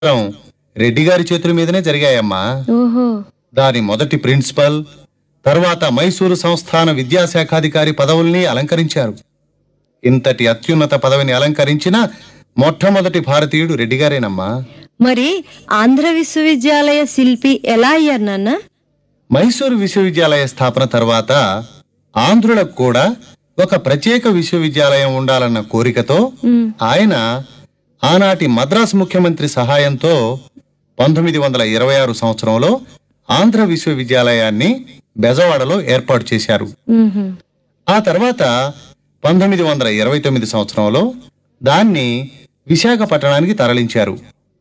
ప్రకారం రెడ్డి గారి చేతుల మీదనే జరిగాయమ్మా ఓహో దాని మొదటి ప్రిన్సిపల్ తర్వాత మైసూరు సంస్థాన విద్యాశాఖాధికారి పదవుల్ని అలంకరించారు ఇంతటి అత్యున్నత పదవిని అలంకరించిన మొట్టమొదటి భారతీయుడు రెడ్డి గారేనమ్మా మరి ఆంధ్ర విశ్వవిద్యాలయ శిల్పి ఎలా అయ్యారు నాన్న మైసూరు విశ్వవిద్యాలయ స్థాపన తర్వాత ఆంధ్రులకు కూడా ఒక ప్రత్యేక విశ్వవిద్యాలయం ఉండాలన్న కోరికతో ఉమ్, ఆయన ఆనాటి మద్రాసు ముఖ్యమంత్రి సహాయంతో పంతొమ్మిది వందల ఇరవై ఆరు సంవత్సరంలో ఆంధ్ర విశ్వవిద్యాలయాన్ని బెజవాడలో ఏర్పాటు చేశారు ఉహుం, ఆ తర్వాత పంతొమ్మిది వందల ఇరవై తొమ్మిది సంవత్సరంలో దాన్ని విశాఖపట్టణానికి తరలించారు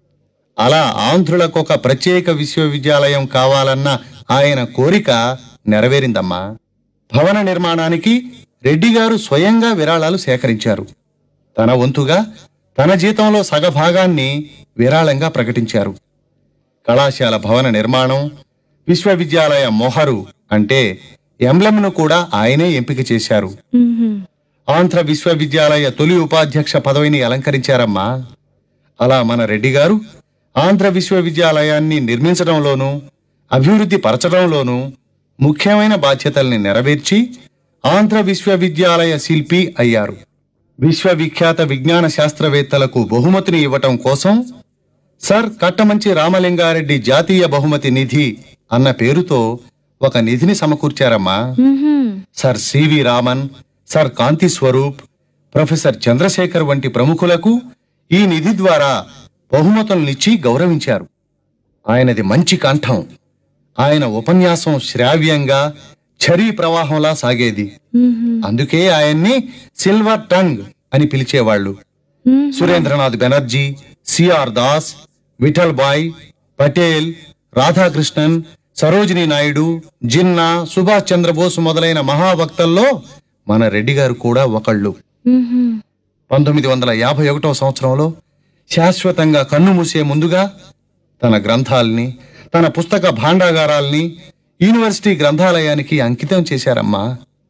అలా ఆంధ్రులకు ఒక ప్రత్యేక విశ్వవిద్యాలయం కావాలన్న ఆయన కోరిక నెరవేరిందమ్మా భవన నిర్మాణానికి రెడ్డి గారు స్వయంగా విరాళాలు సేకరించారు తన వంతుగా తన జీతంలో సగభాగాన్ని విరాళంగా ప్రకటించారు కళాశాల భవన నిర్మాణం విశ్వవిద్యాలయ మొహరు అంటే ఎంబ్లెంను కూడా ఆయనే ఎంపిక చేశారు ఉహుం, ఆంధ్ర విశ్వవిద్యాలయ తొలి ఉపాధ్యక్ష పదవిని అలంకరించారమ్మా అలా మన రెడ్డి గారు ఆంధ్ర విశ్వవిద్యాలయాన్ని నిర్మించడంలోనూ అభివృద్ధి పరచడంలోనూ ముఖ్యమైన బాధ్యతల్ని నెరవేర్చి ఆంధ్ర విశ్వవిద్యాలయ శిల్పి అయ్యారు విశ్వవిఖ్యాత విజ్ఞాన శాస్త్రవేత్తలకు బహుమతిని ఇవ్వటం కోసం సర్ కట్టమంచి రామలింగారెడ్డి జాతీయ బహుమతి నిధి అన్న పేరుతో ఒక నిధిని సమకూర్చారమ్మా ఉహుం, sir CV Raman sir Kanti Swarup professor Chandrasekhar వంటి ప్రముఖులకు ఈ నిధి ద్వారా బహుమతులనిచ్చి గౌరవించారు ఆయనది మంచి కంఠం ఆయన ఉపన్యాసం శ్రావ్యంగా ఛరీ ప్రవాహంలా సాగేది ఉహుం, అందుకే ఆయన్ని సిల్వర్ టంగ్ అని పిలిచేవాళ్ళు ఉహుం. సురేంద్రనాథ్ బెనర్జీ సిఆర్ దాస్ విఠల్ బాయ్ పటేల్ రాధాకృష్ణన్ సరోజినీ నాయుడు జిన్నా సుభాష్ చంద్రబోస్ మొదలైన మహావక్తల్లో మన రెడ్డి గారు కూడా ఒకళ్ళు ఉహుం, పంతొమ్మిది వందల యాభై ఒకటో సంవత్సరంలో శాశ్వతంగా కన్ను మూసే ముందుగా తన గ్రంథాల్ని తన పుస్తక భాండాగారాల్ని యూనివర్సిటీ గ్రంథాలయానికి అంకితం చేశారమ్మా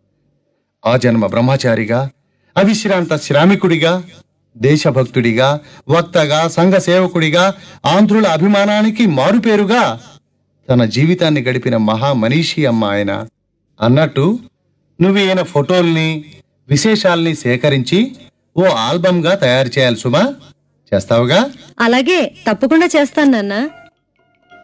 ఆ జన్మ బ్రహ్మచారిగా అవిశ్రాంత శ్రామికుడిగా దేశభక్తుడిగా వక్తగా సంఘ సేవకుడిగా ఆంధ్రుల అభిమానానికి మారుపేరుగా తన జీవితాన్ని గడిపిన మహా మనీషి అమ్మ ఆయన అన్నట్టు నువ్వు ఈయన ఫోటోల్ని విశేషాల్ని సేకరించి ఓ ఆల్బమ్గా తయారు చేయాలి సుమా చేస్తావుగా అలాగే తప్పకుండా చేస్తాను నాన్న